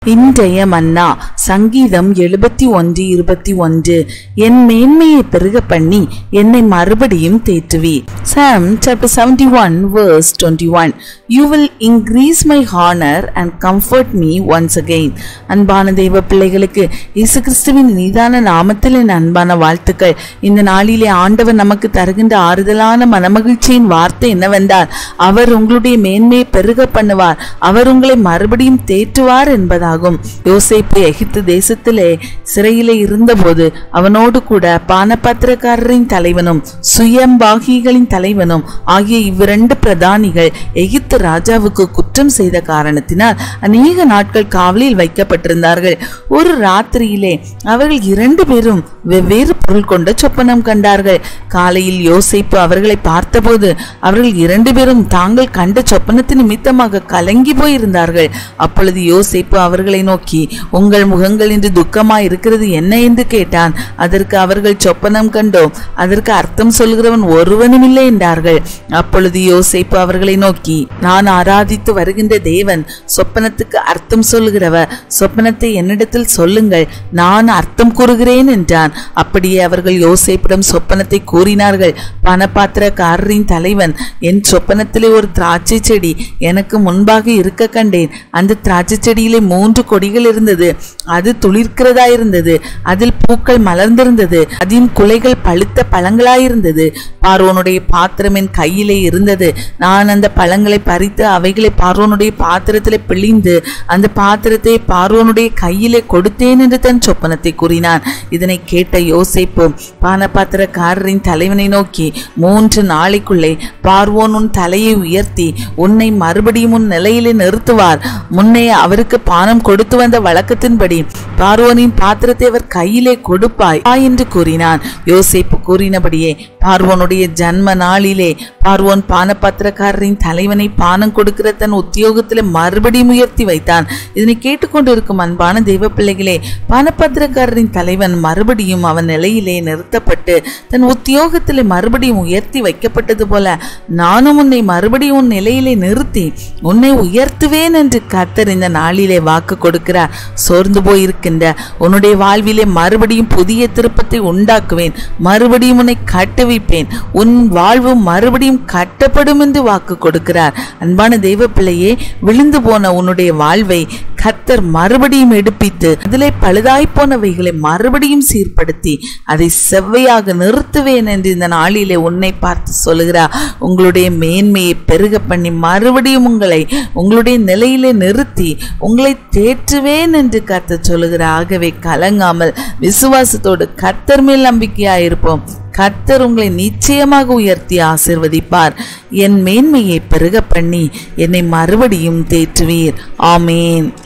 இன்றைய மன்னா சங்கீதம் எழுபத்தி ஒன்று இருபத்தி ஒன்று என் மேன்மையை பெருக பண்ணி என்னை மறுபடியும் தேற்றுவி psalm chapter seventy one verse twenty one you will increase my honour and comfort me once again அன்பான தெய்வ பிள்ளைகளுக்கு இயேசு கிறிஸ்துவின் நீதான நாமத்தில் என் அன்பான வாழ்த்துக்கள் இந்த நாளிலே ஆண்டவர் நமக்கு தருகின்ற ஆறுதலான மனமகிழ்ச்சியின் வார்த்தை என்னவென்றால் அவர் உங்களுடைய மேன்மையை பெருக பண்ணுவார் அவர் உங்களை மறுபடியும் தேற்றுவார் என்பதாகும் யோசேப்பு எகிப்து தேசத்திலே சிறையிலே இருந்தபோது அவனோடு கூட பானபத்திரக்காரரின் தலைவனும் சுயம்பாகிகளின் தலைவனும் ஆகிய இவ்விரண்டு பிரதானிகள் எகிப்து ராஜாவுக்கு குற்றம் செய்த காரணத்தினால் அநேக நாட்கள் காவலில் வைக்கப்பட்டிருந்தார்கள் ஒரு ராத்திரியிலே அவர்கள் இரண்டு பேரும் வெவ்வேறு பொருள் கொண்ட சொப்பனம் கண்டார்கள் காலையில் யோசேப்பு அவர்களை பார்த்தபோது அவர்கள் இரண்டு பேரும் தாங்கள் கண்ட சொப்பனத்தின் நிமித்தமாக கலங்கி போயிருந்தார்கள் அப்பொழுது யோசேப்பு அவர்களை நோக்கி உங்கள் முகங்கள் இன்று துக்கமாய் இருக்கிறது என்ன என்று கேட்டான் அதற்கு அவர்கள் சொப்பனம் கண்டோம் அதற்கு அர்த்தம் சொல்கிறவன் ஒருவனும் இல்லை என்றார்கள் அப்பொழுது யோசேப்பு அவர்களை நோக்கி நான் ஆராதித்து வருகின்ற தேவன் சொப்பனத்துக்கு அர்த்தம் சொல்கிறவர் சொப்பனத்தை என்னிடத்தில் சொல்லுங்கள் நான் அர்த்தம் கூறுகிறேன் என்றான் அப்படியே அவர்கள் யோசேப்பிடம் சொப்பனத்தை கூறினார்கள் பணப்பாத்திரக்காரரின் தலைவன் என் சொப்பனத்திலே ஒரு திராட்சை செடி எனக்கு முன்பாக இருக்க கண்டேன் அந்த திராட்சை செடியிலே மூன்று கொடிகள் இருந்தது அது துளிர்க்கிறதா இருந்தது அதில் பூக்கள் மலர்ந்திருந்தது அதின் குலைகள் பழுத்த பழங்களாயிருந்தது பார்வோனுடைய பாத்திரம் என் கையிலே இருந்தது நான் அந்த பழங்களை பறித்து அவைகளை பார்வோனுடைய பாத்திரத்திலே பிழிந்து அந்த பாத்திரத்தை பார்வோனுடைய கையிலே கொடுத்தேன் என்று தன் சொப்பனத்தை கூறினான் இதனை கேட்ட யோசேப்பு பானபாத்திரக்காரரின் தலைவனை நோக்கி மூன்று நாளைக்குள்ளே பார்வோன் உன் தலையை உயர்த்தி உன்னை மறுபடியும் உன் நிலையிலே நிறுத்துவார் முன்னே அவருக்கு பானம் கொடுத்து வந்த வழக்கத்தின்படி பார்வோனின் பாத்திரத்தை அவர் கையிலே கொடுப்பாய் ஆ என்று கூறினான் யோசேப்பு கூறினபடியே பார்வோனுடைய ஜன்ம நாளிலே பார்வோன் பானபாத்திரக்காரரின் தலைவனை பானம் கொடுக்கிற தன் உத்தியோகத்திலே மறுபடியும் உயர்த்தி வைத்தான் இதனை கேட்டுக்கொண்டிருக்கும் அன்பான தெய்வ பிள்ளைகளே பானபாத்திரக்காரரின் தலைவன் மறுபடியும் அவன் நிலையிலே நிறுத்தப்பட்டு தன் உத்தியோகத்திலே மறுபடியும் உயர்த்தி வைக்கப்பட்டது போல நானும் உன்னை மறுபடியும் உன் நிலையிலே நிறுத்தி உன்னை உயர்த்துவேன் என்று கர்த்தர் இந்த நாளிலே வாக்கு கொடுக்கிறார் சோர்ந்து போயிருக்கின்ற உன்னுடைய வாழ்விலே மறுபடியும் புதிய திருப்பத்தை உண்டாக்குவேன் மறுபடியும் உன்னை கட்டுவிப்பேன் உன் வாழ்வு மறுபடியும் கட்டப்படும் என்று வாக்கு கொடுக்கிறார் அன்பான தெய்வ பிள்ளையே விழுந்து போன உன்னுடைய வாழ்வை கர்த்தர் மறுபடியும் எடுப்பித்து அதிலே பழுதாய் போனவைகளை மறுபடியும் சீர்படுத்தி அதை செவ்வையாக நிறுத்துவேன் என்று இந்த நாளிலே உன்னை பார்த்து சொல்லுகிறார் உங்களுடைய மேன்மையை பெருக பண்ணி மறுபடியும் உங்களை உங்களுடைய நிலையிலே நிறுத்தி உங்களை தேற்றுவேன் என்று கர்த்தர் சொல்லுகிறார் ஆகவே கலங்காமல் விசுவாசத்தோடு கர்த்தர் மேல் நம்பிக்கையாயிருப்போம் கர்த்தர் உங்களை நிச்சயமாக உயர்த்தி ஆசிர்வதிப்பார் என் மேன்மையை பெருக பண்ணி என்னை மறுபடியும் தேற்றுவீர் ஆமேன்